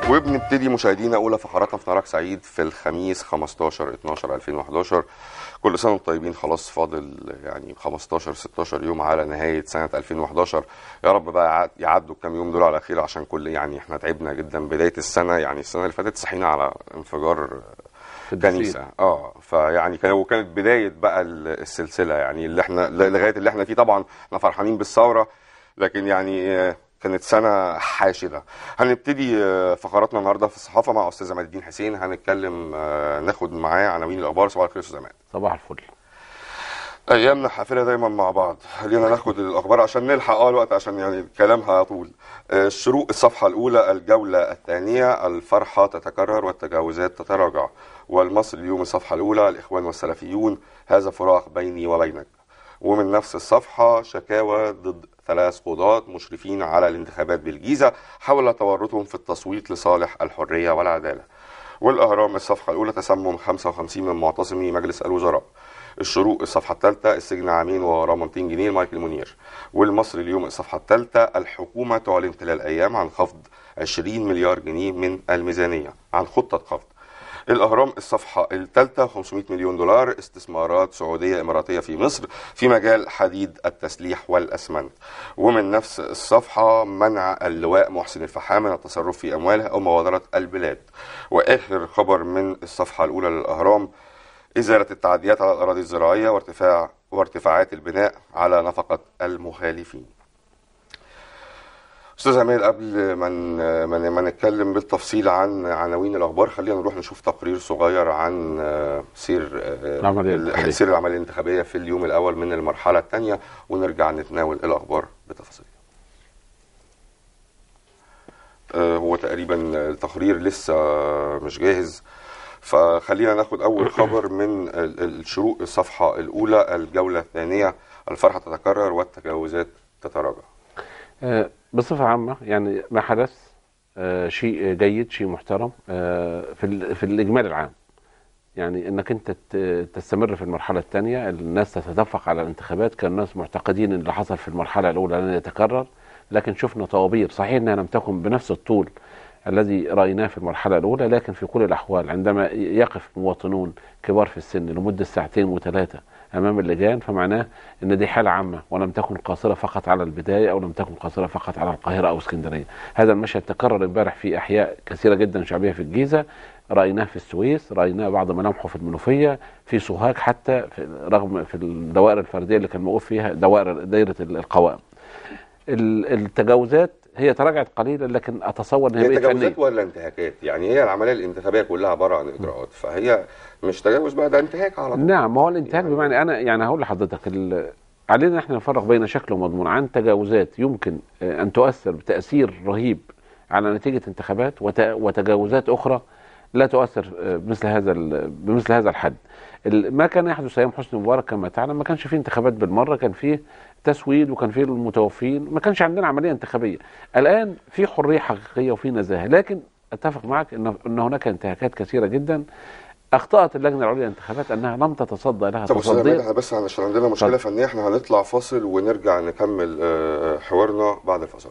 وبنبتدي مشاهدينا اولى فقراتنا في نهارك سعيد في الخميس 15 12 2011 كل سنه وانتم طيبين خلاص فاضل يعني 15 16 يوم على نهايه سنه 2011 يا رب بقى يعد- يعدوا الكام يوم دول على خير عشان كل يعني احنا تعبنا جدا بدايه السنه يعني السنه اللي فاتت صحينا على انفجار في الدسيل. كنيسه اه فيعني كان وكانت بدايه بقى ال- السلسله يعني اللي احنا لغايه اللي احنا فيه طبعا احنا فرحانين بالثوره لكن يعني آه، كانت سنه حاشده هنبتدي آه، فقراتنا النهارده في الصحافه مع استاذ عماد الدين حسين هنتكلم آه، ناخد معاه عناوين الاخبار صباح الخير يا استاذ عماد صباح الفل ايامنا حافله دايما مع بعض خلينا ناخد الاخبار عشان نلحق اه الوقت عشان يعني الكلام هيطول آه، الشروق الصفحه الاولى الجوله الثانيه الفرحه تتكرر والتجاوزات تتراجع والمصري اليوم الصفحه الاولى الاخوان والسلفيون هذا فراق بيني وبينك ومن نفس الصفحه شكاوى ضد ثلاث قضاة مشرفين على الانتخابات بالجيزه حول تورطهم في التصويت لصالح الحريه والعداله والاهرام الصفحه الاولى تسمم 55 من معتصمي مجلس الوزراء الشروق الصفحه الثالثه السجن عامين وغرامه 200 جنيه لمايكل منير والمصري اليوم الصفحه الثالثه الحكومه تعلن خلال ايام عن خفض 20 مليار جنيه من الميزانيه عن خطه خفض الاهرام الصفحه الثالثه 500 مليون دولار استثمارات سعوديه اماراتيه في مصر في مجال حديد التسليح والاسمنت ومن نفس الصفحه منع اللواء محسن الفحام من التصرف في امواله او مبادره البلاد واخر خبر من الصفحه الاولى للاهرام ازاله التعديات على الاراضي الزراعيه وارتفاع وارتفاعات البناء على نفقه المخالفين استاذ عماد قبل ما ن- ما ن- ما نتكلم بالتفصيل عن عناوين الاخبار خلينا نروح نشوف تقرير صغير عن آه، سير آه، العملية ال- الانتخابية. سير العمليه الانتخابيه في اليوم الاول من المرحله الثانيه ونرجع نتناول الاخبار بتفاصيل آه، هو تقريبا التقرير لسه مش جاهز فخلينا ناخد اول خبر من ال- ال- الشروق الصفحه الاولى الجوله الثانيه الفرحه تتكرر والتجاوزات تتراجع آه، بصفة عامة يعني ما حدث آه، شيء جيد شيء محترم آه، في ال- في الإجمال العام يعني انك انت ت- تستمر في المرحلة الثانية الناس تتدفق على الانتخابات كان الناس معتقدين ان اللي حصل في المرحلة الأولى لن يتكرر لكن شفنا طوابير صحيح انها لم تكن بنفس الطول الذي رأيناه في المرحلة الأولى لكن في كل الأحوال عندما يقف مواطنون كبار في السن لمدة ساعتين وثلاثة أمام اللجان فمعناه أن دي حالة عامة ولم تكن قاصرة فقط على البداية أو لم تكن قاصرة فقط على القاهرة أو اسكندرية هذا المشهد تكرر امبارح في أحياء كثيرة جدا شعبية في الجيزة رأيناه في السويس رأيناه بعض ملامحه في المنوفية في سوهاج حتى في رغم في الدوائر الفردية اللي كان موقوف فيها دوائر دائرة القوائم ال- التجاوزات هي تراجعت قليلا لكن اتصور ان هي هي بقت فنيه تجاوزات ولا انتهاكات يعني هي العمليه الانتخابيه كلها عباره عن اجراءات فهي مش تجاوز بقى ده انتهاك على طول نعم ما هو الانتهاك بمعنى انا يعني هقول لحضرتك ال- علينا ان احنا نفرق بين شكل ومضمون عن تجاوزات يمكن آه، ان تؤثر بتاثير رهيب على نتيجه انتخابات وت- وتجاوزات اخرى لا تؤثر آه، بمثل هذا ال- بمثل هذا الحد ال- ما كان يحدث ايام حسني مبارك كما تعلم ما كانش فيه انتخابات بالمره كان فيه تسويد وكان فيه المتوفين ما كانش عندنا عمليه انتخابيه الان في حريه حقيقيه وفي نزاهه لكن اتفق معك ان ان هناك انتهاكات كثيره جدا اخطات اللجنه العليا للانتخابات انها لم تتصدى لها طب استاذ عماد تصديا احنا بس عشان عندنا مشكله اتفضل. فنيه احنا هنطلع فاصل ونرجع نكمل آه، حوارنا بعد الفاصل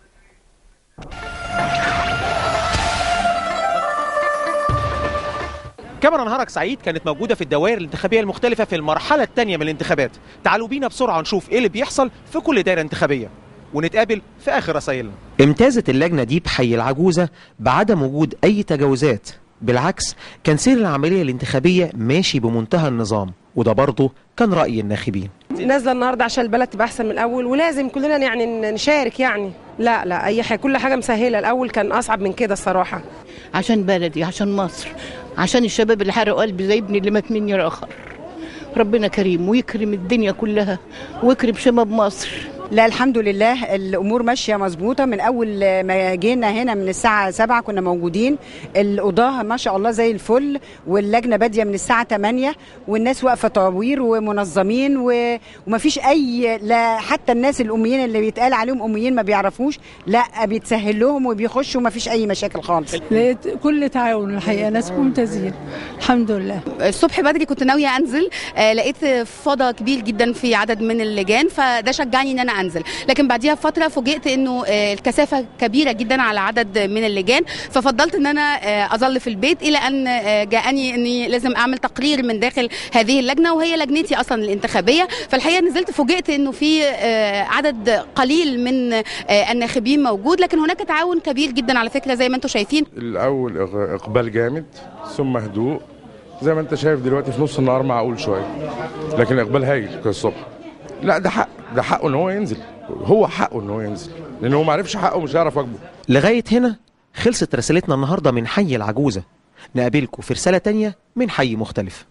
كاميرا نهارك سعيد كانت موجودة في الدوائر الانتخابية المختلفة في المرحلة الثانية من الانتخابات تعالوا بينا بسرعة نشوف ايه اللي بيحصل في كل دائرة انتخابية ونتقابل في آخر رسائلنا امتازت اللجنة دي بحي العجوزة بعدم وجود أي تجاوزات بالعكس كان سير العملية الانتخابية ماشي بمنتهى النظام وده برضه كان رأي الناخبين نازله النهارده عشان البلد تبقى احسن من الاول ولازم كلنا يعني نشارك يعني لا لا اي حاجه كل حاجه مسهله الاول كان اصعب من كده الصراحه عشان بلدي عشان مصر عشان الشباب اللي حرقوا قلبي زي ابني اللي مات مني راخر ربنا كريم ويكرم الدنيا كلها ويكرم شباب مصر لا الحمد لله الامور ماشيه مظبوطه من اول ما جينا هنا من الساعه 7 كنا موجودين القضاه ما شاء الله زي الفل واللجنه باديه من الساعه 8 والناس واقفه طوابير ومنظمين و- ومفيش اي لا حتى الناس الاميين اللي بيتقال عليهم اميين ما بيعرفوش لا بيتسهل لهم وبيخشوا ومفيش اي مشاكل خالص لقيت كل تعاون الحقيقه ناس ممتازين الحمد لله الصبح بدري كنت ناويه انزل آه، لقيت فضا كبير جدا في عدد من اللجان فده شجعني ان انا انزل لكن بعديها بفتره فوجئت انه آه، الكثافه كبيره جدا على عدد من اللجان ففضلت ان انا آه، اظل في البيت الى ان آه، جاءني اني لازم اعمل تقرير من داخل هذه اللجنه وهي لجنتي اصلا الانتخابيه فالحقيقه نزلت فوجئت انه في آه، عدد قليل من آه، الناخبين موجود لكن هناك تعاون كبير جدا على فكره زي ما انتم شايفين الاول إغ- اقبال جامد ثم هدوء زي ما انت شايف دلوقتي في نص النهار معقول شويه لكن الاقبال هايل كالصبح لا ده حق ده حقه ان هو ينزل هو حقه ان هو ينزل لان هو ما عرفش حقه مش هيعرف واجبه لغاية هنا خلصت رسالتنا النهاردة من حي العجوزة نقابلكم في رسالة تانية من حي مختلف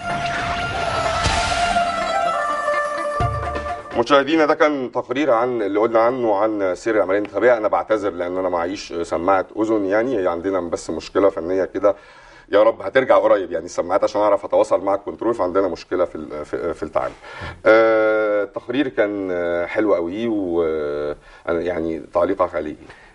مشاهدينا ده كان تقرير عن اللي قلنا عنه عن سير العمليه الانتخابيه انا بعتذر لان انا معيش سماعه اذن يعني هي عندنا بس مشكله فنيه كده يا رب هترجع قريب يعني السماعات عشان اعرف اتواصل مع الكنترول فعندنا مشكله في ال- في, في التعامل. آه، التقرير كان آه، حلو قوي وأنا يعني تعليقك عليه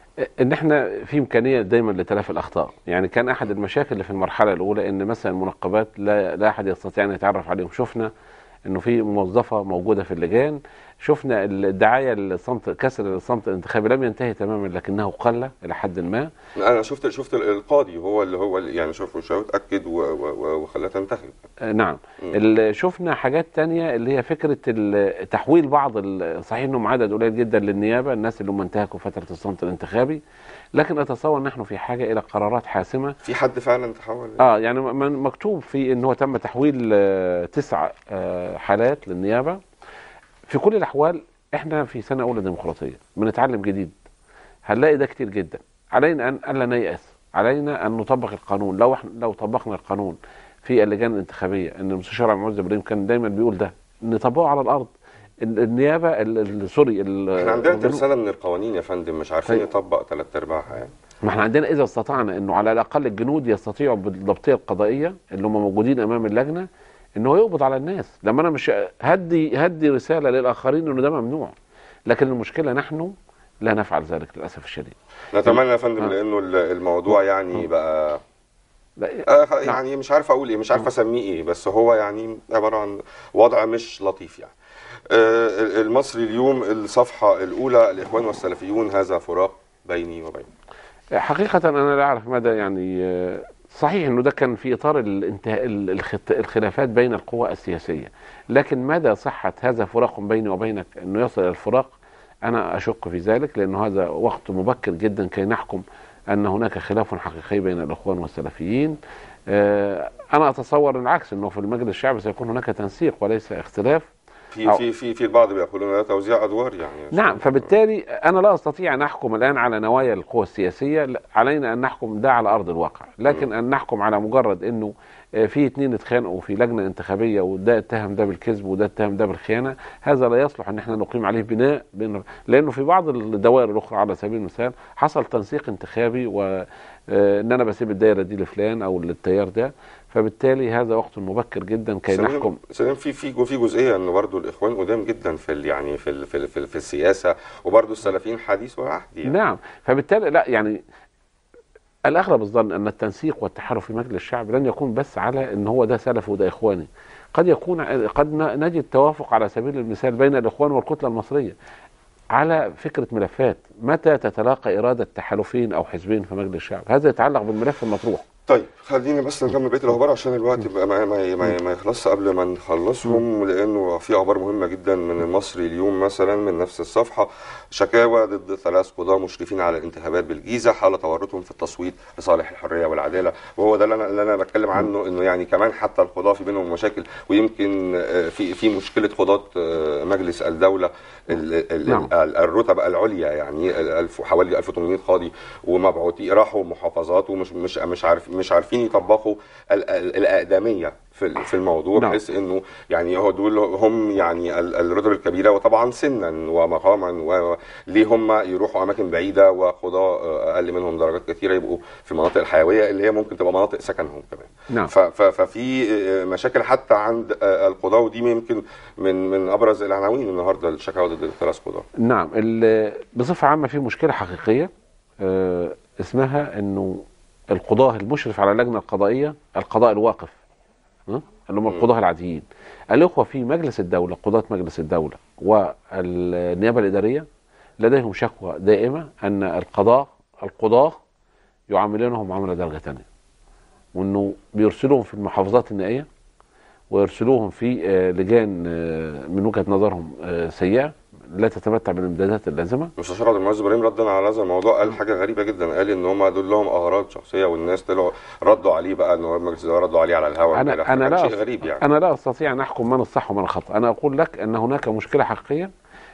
ان احنا في امكانيه دايما لتلافي الاخطاء يعني كان احد المشاكل اللي في المرحله الاولى ان مثلا المنقبات لا, لا احد يستطيع ان يتعرف عليهم شفنا انه في موظفه موجوده في اللجان شفنا الدعايه الصمت كسر الصمت الانتخابي لم ينتهي تماما لكنه قل الى حد ما انا شفت شفت القاضي هو اللي هو اللي يعني شوف وشاوت اكد و- و- و- وخلاها تنتخب آه، نعم ال- شفنا حاجات تانية اللي هي فكرة ال- تحويل بعض ال- صحيح انهم عدد قليل جدا للنيابة الناس اللي هم انتهكوا فترة الصمت الانتخابي لكن اتصور نحن في حاجة الى قرارات حاسمة في حد فعلا تحول اه يعني م- م- مكتوب في ان هو تم تحويل آه، تسع آه، حالات للنيابة في كل الاحوال احنا في سنة اولى ديمقراطية بنتعلم جديد هنلاقي ده كتير جدا علينا ان الا نيأس علينا ان نطبق القانون لو احنا لو طبقنا القانون في اللجان الانتخابيه ان المستشار عبد المعز ابراهيم كان دايما بيقول ده نطبقه على الارض ال- النيابه ال- ال- سوري ال- احنا عندنا الجنوب- ترسانه من القوانين يا فندم مش عارفين طيب. نطبق ثلاث ارباعها يعني ما احنا عندنا اذا استطعنا انه على الاقل الجنود يستطيعوا بالضبطيه القضائيه اللي هم موجودين امام اللجنه ان هو يقبض على الناس لما انا مش هدي هدي رساله للاخرين انه ده ممنوع لكن المشكله نحن لا نفعل ذلك للاسف الشديد نتمنى يا فندم آه. لانه ال- الموضوع يعني بقى لا آه خ- يعني مش عارف اقول ايه مش عارف اسميه ايه بس هو يعني عباره عن وضع مش لطيف يعني آه المصري اليوم الصفحه الاولى الاخوان والسلفيون هذا فراق بيني وبين حقيقة أنا لا أعرف مدى يعني آه، صحيح أنه ده كان في إطار الانتهاء ال- الخت- الخلافات بين القوى السياسية لكن مدى صحة هذا فراق بيني وبينك أنه يصل إلى الفراق أنا أشك في ذلك لأنه هذا وقت مبكر جدا كي نحكم أن هناك خلاف حقيقي بين الإخوان والسلفيين آه، أنا أتصور العكس أنه في المجلس الشعبي سيكون هناك تنسيق وليس اختلاف في أو- في في في البعض بيقولون ده توزيع ادوار يعني نعم فبالتالي انا لا استطيع ان احكم الان على نوايا القوى السياسيه لا، علينا ان نحكم ده على ارض الواقع لكن ان نحكم على مجرد انه آه، في اتنين اتخانقوا في لجنه انتخابيه وده اتهم ده بالكذب وده اتهم ده بالخيانه هذا لا يصلح ان احنا نقيم عليه بناء بين لانه في بعض الدوائر الاخرى على سبيل المثال حصل تنسيق انتخابي وان انا بسيب الدايره دي لفلان او للتيار ده فبالتالي هذا وقت مبكر جدا كي سليم- نحكم سليم في في جو- في جزئيه انه برضه الاخوان قدام جدا في ال- يعني في ال- في ال- في, ال- في السياسه وبرضه السلفيين حديث وعهد يعني نعم فبالتالي لا يعني الاغلب الظن ان التنسيق والتحالف في مجلس الشعب لن يكون بس على ان هو ده سلفي وده اخواني قد يكون قد ن- نجد توافق على سبيل المثال بين الاخوان والكتله المصريه على فكره ملفات متى تتلاقى اراده تحالفين او حزبين في مجلس الشعب هذا يتعلق بالملف المطروح طيب خلينا بس نكمل بقيه الاخبار عشان الوقت يبقى ما, ما, ما, ما يخلصش قبل ما نخلصهم لانه في اخبار مهمه جدا من المصري اليوم مثلا من نفس الصفحه شكاوى ضد ثلاث قضاه مشرفين على الانتخابات بالجيزه حال تورطهم في التصويت لصالح الحريه والعداله وهو ده اللي انا اللي انا بتكلم عنه انه يعني كمان حتى القضاه في بينهم مشاكل ويمكن آه، في في مشكله قضاه آه، مجلس الدوله ال- ال- نعم. ال- الرتب العليا يعني الألف حوالي 1800 قاضي ومبعوثي راحوا محافظات ومش مش مش عارف مش عارفين يطبقوا ال- ال- الاقدميه في ال- في الموضوع نعم. بحيث انه يعني هو دول هم يعني ال- الرتب الكبيره وطبعا سنا ومقاما وليه هم يروحوا اماكن بعيده وقضاء اقل منهم درجات كثيره يبقوا في المناطق الحيويه اللي هي ممكن تبقى مناطق سكنهم كمان نعم ف- ف- ففي مشاكل حتى عند القضاه ودي يمكن من من ابرز العناوين النهارده الشكاوى ضد الثلاث قضاه نعم ال- بصفة عامة في مشكلة حقيقية آه، اسمها انه القضاة المشرف على اللجنة القضائية القضاء الواقف ها؟ اللي هم القضاه العاديين الاخوه في مجلس الدوله قضاه مجلس الدوله والنيابه الاداريه لديهم شكوى دائمه ان القضاء القضاه يعاملونهم معامله درجه ثانيه وانه بيرسلوهم في المحافظات النائيه ويرسلوهم في آه، لجان آه، من وجهه نظرهم آه، سيئه لا تتمتع بالامدادات اللازمه مستشار عبد المعز ابراهيم ردا على هذا الموضوع قال حاجه غريبه جدا قال ان هم دول لهم اغراض شخصيه والناس طلعوا ردوا عليه بقى ان هو المجلس الاداره ردوا عليه على الهواء انا وكده. انا فكان لا شيء غريب يعني انا لا استطيع ان احكم من الصح ومن الخطا انا اقول لك ان هناك مشكله حقيقيه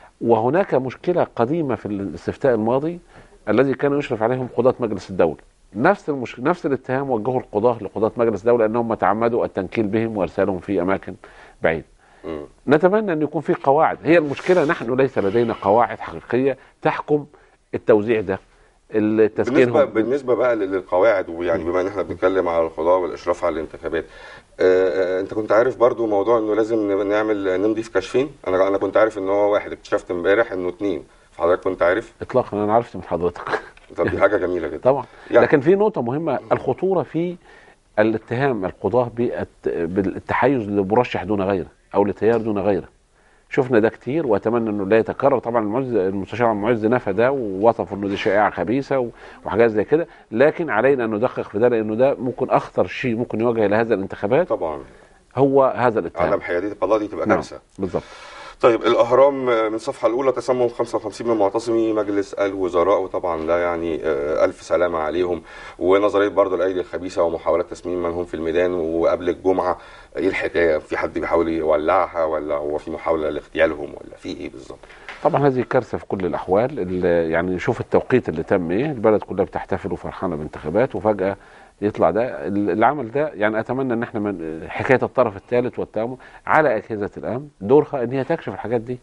وهناك مشكله قديمه في الاستفتاء الماضي الذي كان يشرف عليهم قضاة مجلس الدوله نفس المش... نفس الاتهام وجهه القضاة لقضاة مجلس الدوله انهم تعمدوا التنكيل بهم وارسالهم في اماكن بعيده مم. نتمنى ان يكون في قواعد هي المشكله نحن ليس لدينا قواعد حقيقيه تحكم التوزيع ده التسكين بالنسبه بالنسبه بقى للقواعد ويعني بما ان احنا بنتكلم على القضاء والاشراف على الانتخابات آه، آه، انت كنت عارف برضو موضوع انه لازم نعمل نمضي في كشفين انا انا كنت عارف ان هو واحد اكتشفت امبارح انه اثنين فحضرتك كنت عارف اطلاقا انا عرفت من حضرتك طب دي حاجه جميله جدا طبعا يعني. لكن في نقطة مهمة الخطورة في الاتهام القضاة بالت- بالتحيز لمرشح دون غيره أو لتيار دون غيره شفنا ده كتير واتمنى انه لا يتكرر طبعا المعز المستشار عبد المعز نفى ده ووصف انه دي شائعه خبيثه و- وحاجات زي كده لكن علينا ان ندقق في ده لانه ده ممكن اخطر شيء ممكن يواجه الى هذا الانتخابات طبعا هو هذا الاتهام عدم حياديه القضاء دي تبقى نعم كارثه بالظبط طيب الاهرام من الصفحه الاولى تسمم 55 من معتصمي مجلس الوزراء وطبعا ده يعني آه، الف سلامه عليهم ونظريه برضه الايدي الخبيثه ومحاولات تسميم من هم في الميدان وقبل الجمعه ايه الحكايه في حد بيحاول يولعها ولا هو في محاوله لاغتيالهم ولا في ايه بالظبط طبعا هذه كارثه في كل الاحوال ال- يعني شوف التوقيت اللي تم ايه البلد كلها بتحتفل وفرحانه بانتخابات وفجاه يطلع ده ال- العمل ده يعني اتمنى ان احنا من حكايه الطرف الثالث والتامل على اجهزه الامن دورها ان هي تكشف الحاجات دي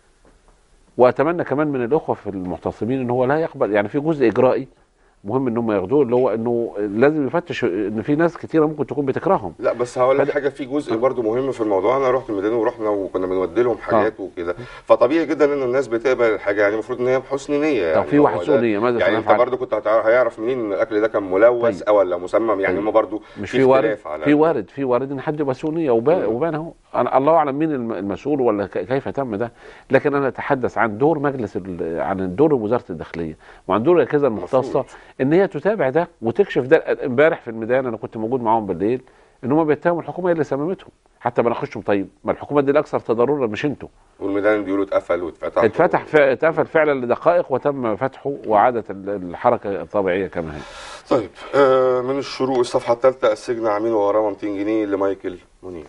واتمنى كمان من الاخوه في المعتصمين ان هو لا يقبل يعني في جزء اجرائي مهم ان هم ياخدوه اللي هو انه لازم يفتش ان في ناس كتيره ممكن تكون بتكرههم لا بس هقول لك فده- حاجه في جزء برضو مهم في الموضوع انا رحت الميدان ورحنا وكنا بنودي لهم حاجات وكده فطبيعي جدا ان الناس بتقبل الحاجه يعني المفروض ان هي بحسن نيه يعني في واحد هو ده- سوء نية، ماذا يعني انت سنفعل؟ برضو كنت هتعرف هيعرف منين ان الاكل ده كان ملوث طيب. او ولا مسمم يعني طيب. هم برضو مش في وارد اختلاف على في وارد في وارد ان حد يبقى سوء نيه وبان وبان اهو أنا الله اعلم مين الم- المسؤول ولا ك- كيف تم ده لكن انا اتحدث عن دور مجلس ال- عن دور وزاره الداخليه وعن دور الاجهزه المختصه مفروض. ان هي تتابع ده وتكشف ده امبارح في الميدان انا كنت موجود معاهم بالليل ان هم بيتهموا الحكومه هي اللي سممتهم حتى بناقشهم طيب ما الحكومه دي الاكثر تضررا مش انتوا والميدان بيقولوا اتقفل واتفتح اتفتح ف- اتقفل فعلا لدقائق وتم فتحه وعادت ال- الحركه الطبيعيه كما هي طيب آه من الشروق الصفحه الثالثه السجن عميل وغرامه 200 جنيه لمايكل منير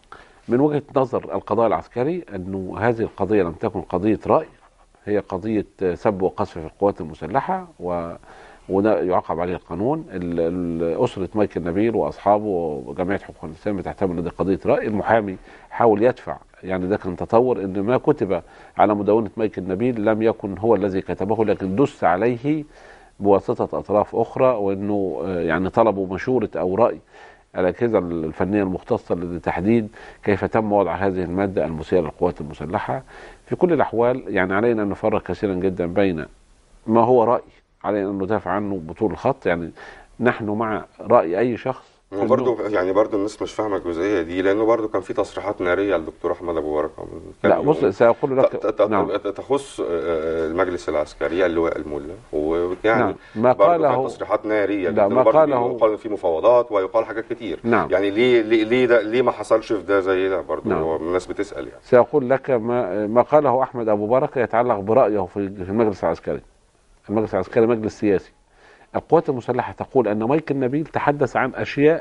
من وجهة نظر القضاء العسكري أنه هذه القضية لم تكن قضية رأي هي قضية سب وقذف في القوات المسلحة و وده يعاقب عليه القانون ال- ال- أسرة مايكل نبيل وأصحابه وجمعية حقوق الإنسان بتعتبر أن دي قضية رأي المحامي حاول يدفع يعني ده كان تطور أن ما كتب على مدونة مايكل نبيل لم يكن هو الذي كتبه لكن دس عليه بواسطة أطراف أخرى وأنه آه، يعني طلبوا مشورة أو رأي الأجهزة الفنية المختصة لتحديد كيف تم وضع هذه المادة المسيرة للقوات المسلحة في كل الأحوال يعني علينا أن نفرق كثيرا جدا بين ما هو رأي علينا أن ندافع عنه بطول الخط يعني نحن مع رأي أي شخص وبرضه يعني برضه الناس مش فاهمه الجزئيه دي لانه برضه كان في تصريحات ناريه للدكتور احمد ابو بركه من كام لا يوم. بص سأقول ت- لك ت- ت- نعم تخص آه، المجلس العسكري اللواء الملا ويعني نعم. ما برضه قاله- كانت تصريحات ناريه لا، جداً، ما وبرضه قاله- يقال في مفاوضات ويقال حاجات كتير نعم. يعني ليه ليه ليه, ده ليه ما حصلش في ده زي ده برضه نعم. هو الناس بتسال يعني سأقول لك ما ما قاله أحمد أبو بركة يتعلق برأيه في في المجلس العسكري المجلس العسكري مجلس سياسي القوات المسلحة تقول أن مايكل نبيل تحدث عن أشياء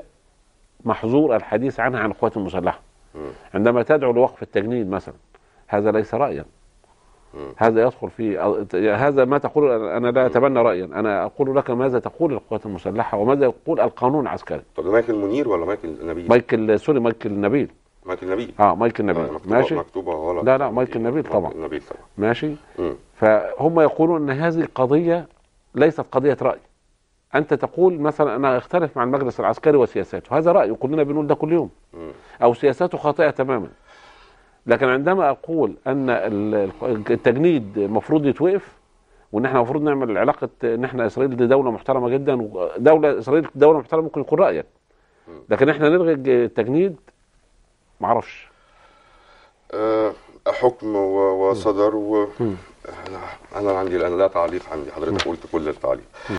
محظور الحديث عنها عن القوات المسلحة عندما تدعو لوقف التجنيد مثلا هذا ليس رأيا هذا يدخل في هذا ما تقول أنا لا أتبنى رأيا أنا أقول لك ماذا تقول القوات المسلحة وماذا يقول القانون العسكري طب ده مايكل منير ولا مايكل نبيل؟ مايكل سوري مايكل نبيل مايكل نبيل اه مايكل نبيل آه، مكتوبة- ماشي مكتوبه غلط لا لا مايكل نبيل طبعا مايكل نبيل طبعا ماشي مم. فهم يقولون ان هذه القضيه ليست قضيه راي انت تقول مثلا انا اختلف مع المجلس العسكري وسياساته هذا راي وكلنا بنقول ده كل يوم مم. او سياساته خاطئه تماما لكن عندما اقول ان ال- التجنيد المفروض يتوقف وان احنا المفروض نعمل علاقه ان احنا اسرائيل دي دوله محترمه جدا ودوله اسرائيل دوله محترمه ممكن يكون رايك لكن احنا نلغي التجنيد معرفش آه، حكم و- وصدر و... انا عندي الان لا تعليق عندي حضرتك قلت كل التعليق